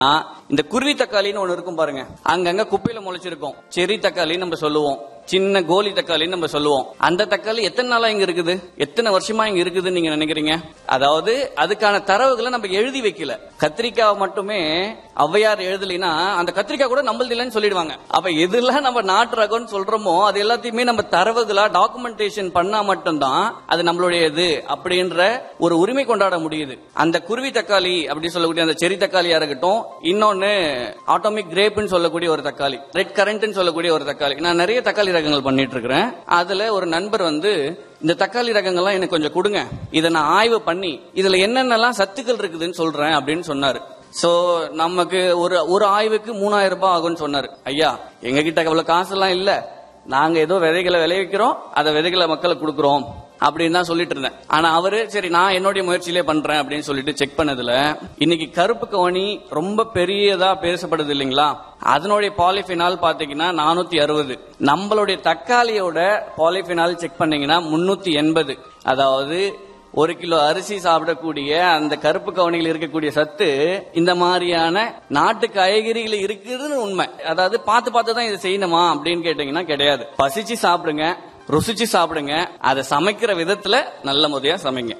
இந்த குருவி தக்காளின்னு ஒண்ணு இருக்கும் பாருங்க அங்கங்க குப்பையில முளைச்சிருக்கும் செரி தக்காளின்னு நம்ம சொல்லுவோம் சின்ன கோலி தக்காளின்னு நம்ம சொல்லுவோம் அந்த தக்காளி எத்தனை நாளா இங்க இருக்குது எத்தனை வருஷமா இங்க இருக்குதுன்னு நீங்க நினைக்கிறீங்க அதாவது அதுக்கான தரவுகளை நம்ம எழுதி வைக்கல கத்திரிக்காய் மட்டுமே ஔவையார் எழுதலைன்னா அந்த கத்திரிக்காய் கூட நம்மளது இல்லைன்னு சொல்லிடுவாங்க அப்ப எதெல்லாம் நம்ம நாட்டு ரகம்னு சொல்றோமோ அது எல்லாத்தையுமே நம்ம தரவுகளா டாக்குமெண்டேஷன் பண்ணா மட்டும்தான் அது நம்மளுடைய இது அப்படின்ற ஒரு உரிமை கொண்டாட முடியுது அந்த குருவி தக்காளி அப்படி சொல்லக்கூடிய அந்த செரி தக்காளியா இருக்கட்டும் இன்னொன்னு ஆட்டோமிக் கிரேப்னு சொல்லக்கூடிய ஒரு தக்காளி ரெட் கரண்ட்னு சொல்லக்கூடிய ஒரு தக்காளி நான் நிறைய தக்காளி ரகங்கள் பண்ணிட்டு இருக்கிறேன் அதுல ஒரு நண்பர் வந்து இந்த தக்காளி ரகங்கள்லாம் எனக்கு கொஞ்சம் கொடுங்க இதை நான் ஆய்வு பண்ணி இதுல என்னென்னலாம் சத்துக்கள் இருக்குதுன்னு சொல்றேன் அப்படின்னு சொன்னாரு சோ நமக்கு ஒரு ஒரு ஆய்வுக்கு மூணாயிரம் ரூபாய் ஆகும்னு சொன்னாரு ஐயா எங்க கிட்ட அவ்வளவு காசெல்லாம் இல்ல நாங்க ஏதோ விதைகளை விளைவிக்கிறோம் அதை விதைகளை மக்களுக்கு கொடுக்குறோம் அப்படின்னு தான் சொல்லிட்டு இருந்தேன் ஆனா அவரு சரி நான் என்னுடைய முயற்சியிலே பண்றேன் அப்படின்னு சொல்லிட்டு செக் பண்ணதுல இன்னைக்கு கருப்பு கவனி ரொம்ப பெரியதா பேசப்படுது இல்லைங்களா அதனுடைய பாலிஃபினால் பாத்தீங்கன்னா நானூத்தி அறுபது நம்மளுடைய தக்காளியோட பாலிஃபினால் செக் பண்ணீங்கன்னா முன்னூத்தி எண்பது அதாவது ஒரு கிலோ அரிசி சாப்பிடக்கூடிய அந்த கருப்பு கவனியில் இருக்கக்கூடிய சத்து இந்த மாதிரியான நாட்டு காய்கறிகள் இருக்குதுன்னு உண்மை அதாவது பார்த்து பார்த்து தான் இதை செய்யணுமா அப்படின்னு கேட்டீங்கன்னா கிடையாது பசிச்சு சாப்பிடுங்க ருசிச்சு சாப்பிடுங்க அதை சமைக்கிற விதத்துல நல்ல முறையா சமைங்க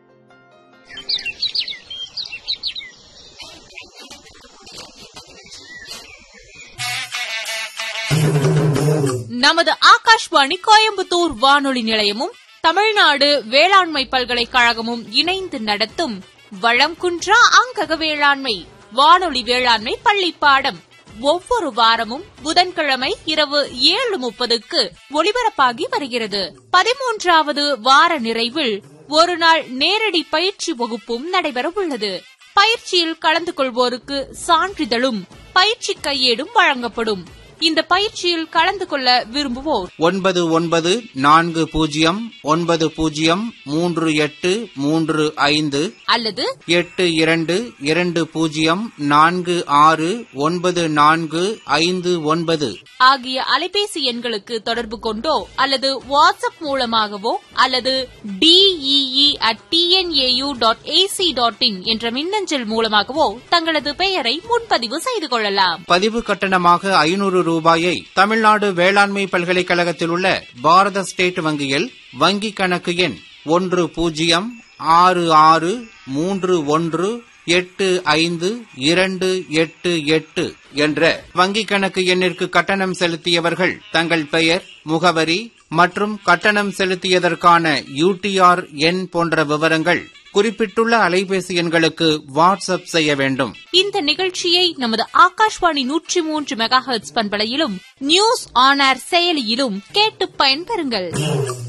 நமது ஆகாஷ்வாணி கோயம்புத்தூர் வானொலி நிலையமும் தமிழ்நாடு வேளாண்மை பல்கலைக்கழகமும் இணைந்து நடத்தும் வளம் குன்றா அங்கக வேளாண்மை வானொலி வேளாண்மை பள்ளி பாடம் ஒவ்வொரு வாரமும் புதன்கிழமை இரவு ஏழு முப்பதுக்கு ஒலிபரப்பாகி வருகிறது பதிமூன்றாவது வார நிறைவில் ஒரு நாள் நேரடி பயிற்சி வகுப்பும் நடைபெற உள்ளது பயிற்சியில் கலந்து கொள்வோருக்கு சான்றிதழும் பயிற்சி கையேடும் வழங்கப்படும் இந்த பயிற்சியில் கலந்து கொள்ள விரும்புவோர் ஒன்பது ஒன்பது நான்கு பூஜ்ஜியம் ஒன்பது பூஜ்ஜியம் மூன்று எட்டு மூன்று ஐந்து அல்லது எட்டு இரண்டு இரண்டு பூஜ்ஜியம் நான்கு ஆறு ஒன்பது நான்கு ஐந்து ஒன்பது ஆகிய அலைபேசி எண்களுக்கு தொடர்பு கொண்டோ அல்லது வாட்ஸ்அப் மூலமாகவோ அல்லது D E E at T N A U dot A C dot in என்ற மின்னஞ்சல் மூலமாகவோ தங்களது பெயரை முன்பதிவு செய்து கொள்ளலாம் பதிவு கட்டணமாக ஐநூறு ரூபாயை தமிழ்நாடு வேளாண்மை பல்கலைக்கழகத்தில் உள்ள பாரத ஸ்டேட் வங்கியில் வங்கிக் கணக்கு எண் ஒன்று பூஜ்ஜியம் ஆறு ஆறு மூன்று ஒன்று எட்டு ஐந்து இரண்டு எட்டு எட்டு என்ற வங்கிக் கணக்கு எண்ணிற்கு கட்டணம் செலுத்தியவர்கள் தங்கள் பெயர் முகவரி மற்றும் கட்டணம் செலுத்தியதற்கான யூடிஆர் எண் போன்ற விவரங்கள் குறிப்பிட்டுள்ள அலைபேசி எண்களுக்கு வாட்ஸ்அப் செய்ய வேண்டும் இந்த நிகழ்ச்சியை நமது ஆகாஷ்வாணி நூற்றி மூன்று மெகா ஹெர்ட்ஸ் பண்பலையிலும் நியூஸ் ஆன் ஏர் செயலியிலும் கேட்டு பயன்பெறுங்கள்